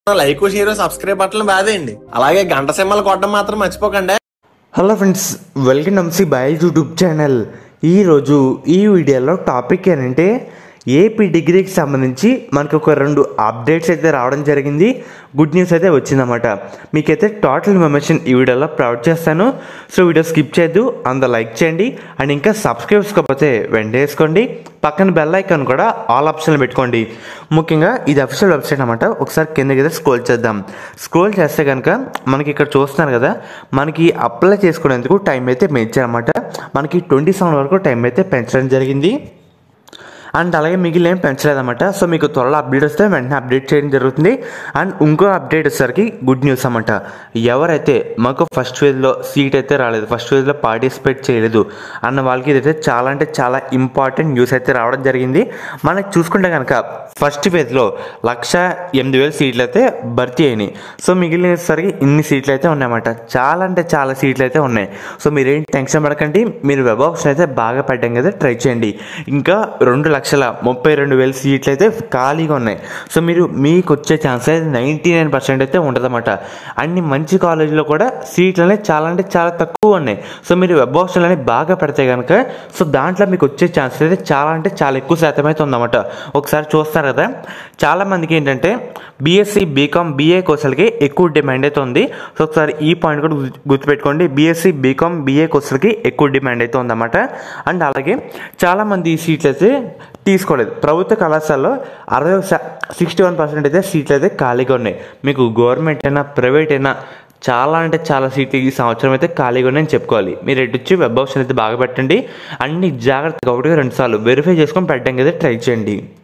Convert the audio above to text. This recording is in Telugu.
లైక్ షేర్ సబ్స్క్రైబ్ బట్టలు బాదేయండి అలాగే గంట సింహలు కొట్టడం మాత్రం మర్చిపోకండి హలో ఫ్రెండ్స్ వెల్కమ్ నమ్సి బాయ్ యూట్యూబ్ ఛానల్ ఈరోజు ఈ వీడియోలో టాపిక్ ఏంటంటే ఏపీ డిగ్రీకి సంబంధించి మనకు ఒక రెండు అప్డేట్స్ అయితే రావడం జరిగింది గుడ్ న్యూస్ అయితే వచ్చిందన్నమాట మీకైతే టోటల్ ఇన్ఫర్మేషన్ ఈ వీడియోలో ప్రొవైడ్ చేస్తాను సో వీడియో స్కిప్ చేయొద్దు అంత లైక్ చేయండి అండ్ ఇంకా సబ్స్క్రైబ్ చేసుకోకపోతే వెంటనే వేసుకోండి పక్కన బెల్ ఐకాన్ కూడా ఆల్ ఆప్షన్ పెట్టుకోండి ముఖ్యంగా ఇది అఫీషియల్ వెబ్సైట్ అనమాట ఒకసారి కిందకి అయితే స్క్రోల్ చేద్దాం స్క్రోల్ చేస్తే కనుక మనకి ఇక్కడ చూస్తున్నారు కదా మనకి అప్లై చేసుకునేందుకు టైం అయితే పెంచారన్నమాట మనకి ట్వంటీ సెవెన్ వరకు టైం అయితే పెంచడం జరిగింది అండ్ అలాగే మిగిలిన ఏం పెంచలేదన్నమాట సో మీకు త్వరలో అప్డేట్ వస్తే వెంటనే అప్డేట్ చేయడం జరుగుతుంది అండ్ ఇంకో అప్డేట్ వచ్చేసరికి గుడ్ న్యూస్ అన్నమాట ఎవరైతే మాకు ఫస్ట్ ఫేజ్లో సీట్ అయితే రాలేదు ఫస్ట్ ఫేజ్లో పార్టిసిపేట్ చేయలేదు అన్న వాళ్ళకి ఇదైతే చాలా అంటే చాలా ఇంపార్టెంట్ న్యూస్ అయితే రావడం జరిగింది మనకి చూసుకుంటే కనుక ఫస్ట్ ఫేజ్లో లక్ష ఎనిమిది వేల సీట్లు అయితే భర్తీ అయినాయి సో మిగిలినసరికి ఇన్ని సీట్లు అయితే ఉన్నాయన్నమాట చాలా అంటే చాలా సీట్లు అయితే ఉన్నాయి సో మీరేం టెన్షన్ పడకండి మీరు వెబ్ ఆప్షన్ అయితే బాగా పెట్టడం కదా ట్రై చేయండి ఇంకా రెండు లక్షల ముప్పై రెండు వేల సీట్లు అయితే ఖాళీగా ఉన్నాయి సో మీరు మీకు వచ్చే ఛాన్స్ అయితే నైంటీ నైన్ పర్సెంట్ అయితే ఉంటుందన్నమాట అన్ని మంచి కాలేజీలో కూడా సీట్లు అనేవి చాలా అంటే చాలా తక్కువ ఉన్నాయి సో మీరు వెబ్ ఆప్షన్ అనేవి బాగా పెడితే కనుక సో దాంట్లో మీకు వచ్చే ఛాన్స్ అయితే చాలా అంటే చాలా ఎక్కువ శాతం అయితే ఉందన్నమాట ఒకసారి చూస్తారు కదా చాలా మందికి ఏంటంటే బీఎస్సీ బీకామ్ బీఏ కోర్సులకి ఎక్కువ డిమాండ్ అయితే ఉంది సో ఒకసారి ఈ పాయింట్ కూడా గుర్తు- గుర్తుపెట్టుకోండి బీఎస్సీ బీకామ్ బీఏ కోర్సులకి ఎక్కువ డిమాండ్ అయితే ఉందన్నమాట అండ్ అలాగే చాలామంది ఈ సీట్లు అయితే తీసుకోలేదు ప్రభుత్వ కళాశాలలో అరవై సిక్స్టీ వన్ పర్సెంట్ అయితే సీట్లు అయితే ఖాళీగా ఉన్నాయి మీకు గవర్నమెంట్ అయినా ప్రైవేట్ అయినా చాలా అంటే చాలా సీట్లు ఈ సంవత్సరం అయితే ఖాళీగా ఉన్నాయని చెప్పుకోవాలి మీరు ఎటు వచ్చి వెబ్ ఆప్షన్ అయితే బాగా పెట్టండి అన్ని జాగ్రత్తగా ఒకటి రెండు సార్లు వెరిఫై చేసుకొని పెట్టడానికి అయితే ట్రై చేయండి